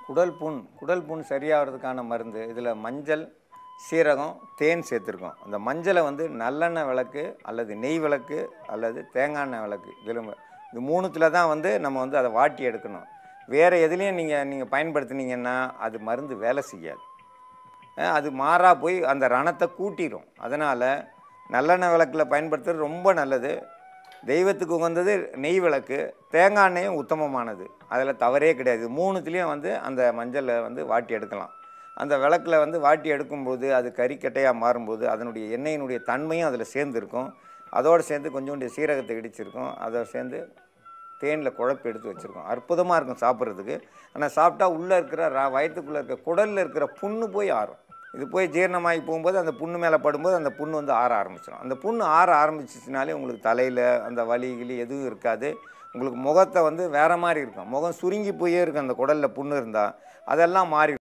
குடல் புண் குடல் புண் சரியாகிறதுக்கான மருந்து இதில் மஞ்சள் சீரகம் தேன் சேர்த்துருக்கோம் அந்த மஞ்சளை வந்து நல்லெண்ணெய் விளக்கு அல்லது நெய் விளக்கு அல்லது தேங்காய் எண்ணெய் விளக்கு இதில் இது மூணுத்தில் தான் வந்து நம்ம வந்து அதை வாட்டி எடுக்கணும் வேறு எதுலேயும் நீங்கள் நீங்கள் பயன்படுத்துனீங்கன்னா அது மருந்து வேலை செய்யாது அஹ் அது மாறா போய் அந்த ரணத்தை கூட்டிடும் அதனால் நல்லெண்ணெய் விளக்கில் பயன்படுத்துறது ரொம்ப நல்லது தெய்வத்துக்கு உகந்தது நெய் விளக்கு தேங்காய் எண்ணெயும் உத்தமமானது அதில் தவறே கிடையாது மூணுத்துலேயும் வந்து அந்த மஞ்சளை வந்து வாட்டி எடுக்கலாம் அந்த விளக்கில் வந்து வாட்டி எடுக்கும்போது அது கறிக்கட்டையாக மாறும்போது அதனுடைய எண்ணெயினுடைய தன்மையும் அதில் சேர்ந்துருக்கும் அதோடு சேர்ந்து கொஞ்சோண்டு சீரகத்தை இடிச்சிருக்கும் அதோடு சேர்ந்து தேனில் குழப்பி எடுத்து வச்சுருக்கோம் அற்புதமாக இருக்கும் சாப்பிட்றதுக்கு ஆனால் சாப்பிட்டா உள்ளே இருக்கிற ரா வயிற்றுக்குள்ளே இருக்க குடலில் இருக்கிற புண்ணு போய் ஆறும் இது போய் ஜீரணமாகி போகும்போது அந்த புண்ணு மேலே படும்போது அந்த புண்ணு வந்து ஆற ஆரம்பிச்சிடும் அந்த புண்ணு ஆற ஆரம்பிச்சிச்சுனாலே உங்களுக்கு தலையில் அந்த வலி கிளி எதுவும் இருக்காது உங்களுக்கு முகத்தை வந்து வேறு மாதிரி இருக்கும் முகம் சுருங்கி போயே இருக்கும் அந்த குடலில் புண்ணு இருந்தால் அதெல்லாம் மாறி